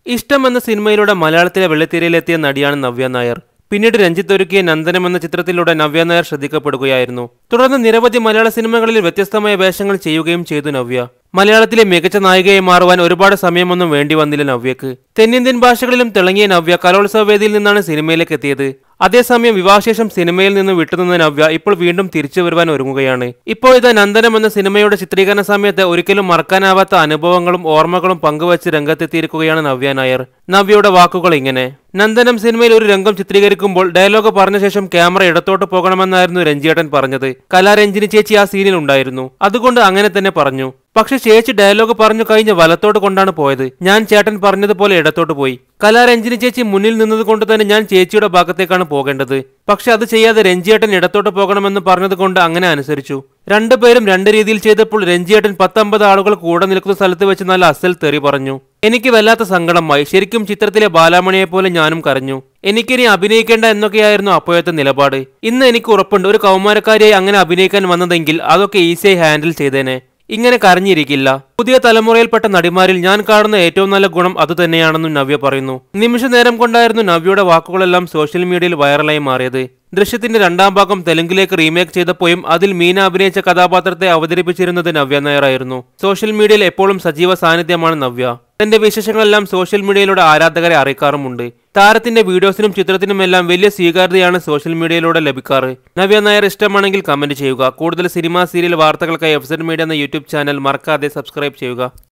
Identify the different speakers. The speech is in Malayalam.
Speaker 1: ഇഷ്ടം എന്ന സിനിമയിലൂടെ മലയാളത്തിലെ വെള്ളിത്തിരയിലെത്തിയ നടിയാണ് നവ്യ നായർ പിന്നീട് രഞ്ജിത്ത് ഒരുക്കിയ നന്ദനം എന്ന ചിത്രത്തിലൂടെ നവ്യ നായർ ശ്രദ്ധിക്കപ്പെടുകയായിരുന്നു തുടർന്ന് നിരവധി മലയാള സിനിമകളിൽ വ്യത്യസ്തമായ വേഷങ്ങൾ ചെയ്യുകയും ചെയ്തു നവ്യ മലയാളത്തിലെ മികച്ച നായികയായി മാറുവാൻ ഒരുപാട് സമയമൊന്നും വേണ്ടി വന്നില്ല നവ്യക്ക് തെന്നിന്ത്യൻ ഭാഷകളിലും തിളങ്ങിയ നവ്യ കലോത്സവ വേദിയിൽ നിന്നാണ് സിനിമയിലേക്ക് എത്തിയത് അതേസമയം വിവാഹശേഷം സിനിമയിൽ നിന്ന് വിട്ടുനിന്ന നവ്യ ഇപ്പോൾ വീണ്ടും തിരിച്ചു വരുവാൻ ഒരുങ്ങുകയാണ് ഇപ്പോൾ ഇതാ നന്ദനം എന്ന സിനിമയുടെ ചിത്രീകരണ സമയത്ത് ഒരിക്കലും മറക്കാനാവാത്ത അനുഭവങ്ങളും ഓർമ്മകളും പങ്കുവച്ച് രംഗത്തെത്തിയിരിക്കുകയാണ് നവ്യ നായർ നവ്യയുടെ വാക്കുകൾ ഇങ്ങനെ നന്ദനം സിനിമയിൽ ഒരു രംഗം ചിത്രീകരിക്കുമ്പോൾ ഡയലോഗ് പറഞ്ഞ ശേഷം ക്യാമറ ഇടത്തോട്ട് പോകണമെന്നായിരുന്നു രഞ്ജിയേട്ടൻ പറഞ്ഞത് കലാരഞ്ജിനി ചേച്ചി ആ സീനിൽ ഉണ്ടായിരുന്നു അതുകൊണ്ട് അങ്ങനെ തന്നെ പറഞ്ഞു പക്ഷെ ചേച്ചി ഡയലോഗ് പറഞ്ഞു കഴിഞ്ഞ് വലത്തോട്ട് കൊണ്ടാണ് പോയത് ഞാൻ ചേട്ടൻ പറഞ്ഞതുപോലെ ഇടത്തോട്ട് പോയി കലാരഞ്ജിനി ചേച്ചി മുന്നിൽ നിന്നത് കൊണ്ട് തന്നെ ഞാൻ ചേച്ചിയുടെ ഭാഗത്തേക്കാണ് പോകേണ്ടത് പക്ഷെ അത് ചെയ്യാതെ രഞ്ജിയേട്ടൻ ഇടത്തോട്ട് പോകണമെന്ന് പറഞ്ഞത് കൊണ്ട് അങ്ങനെ അനുസരിച്ചു രണ്ടുപേരും രണ്ട് രീതിയിൽ ചെയ്തപ്പോൾ രഞ്ജിയേട്ടൻ പത്തമ്പത് ആളുകൾ കൂടെ നിൽക്കുന്ന സ്ഥലത്ത് വെച്ച് നല്ല അസൽ തെറി പറഞ്ഞു എനിക്ക് വല്ലാത്ത സങ്കടമായി ശരിക്കും ചിത്രത്തിലെ ബാലാമണിയെ പോലെ ഞാനും കരഞ്ഞു എനിക്കിനി അഭിനയിക്കേണ്ട എന്നൊക്കെയായിരുന്നു അപ്പോഴത്തെ നിലപാട് ഇന്ന് എനിക്ക് ഉറപ്പുണ്ട് ഒരു കൗമാരക്കാരിയായി അങ്ങനെ അഭിനയിക്കാൻ വന്നതെങ്കിൽ അതൊക്കെ ഈസിയായി ഹാൻഡിൽ ചെയ്തേനെ ഇങ്ങനെ കരഞ്ഞിരിക്കില്ല പുതിയ തലമുറയിൽപ്പെട്ട നടിമാരിൽ ഞാൻ കാണുന്ന ഏറ്റവും നല്ല ഗുണം അതുതന്നെയാണെന്നും നവ്യ പറയുന്നു നിമിഷ നേരം കൊണ്ടായിരുന്നു നവ്യയുടെ വാക്കുകളെല്ലാം സോഷ്യൽ മീഡിയയിൽ വൈറലായി മാറിയത് ദൃശ്യത്തിന്റെ രണ്ടാം ഭാഗം തെലുങ്കിലേക്ക് റീമേക്ക് ചെയ്തപ്പോഴും അതിൽ മീന അഭിനയിച്ച കഥാപാത്രത്തെ അവതരിപ്പിച്ചിരുന്നത് നവ്യ നായറായിരുന്നു സോഷ്യൽ മീഡിയയിൽ എപ്പോഴും സജീവ സാന്നിധ്യമാണ് നവ്യ തന്റെ വിശേഷങ്ങളെല്ലാം സോഷ്യൽ മീഡിയയിലൂടെ ആരാധകരെ അറിയിക്കാറുമുണ്ട് താരത്തിന്റെ വീഡിയോസിനും ചിത്രത്തിനുമെല്ലാം വലിയ സ്വീകാര്യതയാണ് സോഷ്യൽ മീഡിയയിലൂടെ ലഭിക്കാറ് നവ്യ നായർ ഇഷ്ടമാണെങ്കിൽ കമന്റ് ചെയ്യുക കൂടുതൽ സിനിമ സീരിയൽ വാർത്തകൾക്കായി എഫ് മീഡിയ എന്ന യൂട്യൂബ് ചാനൽ മറക്കാതെ സബ്സ്ക്രൈബ് ചെയ്യുക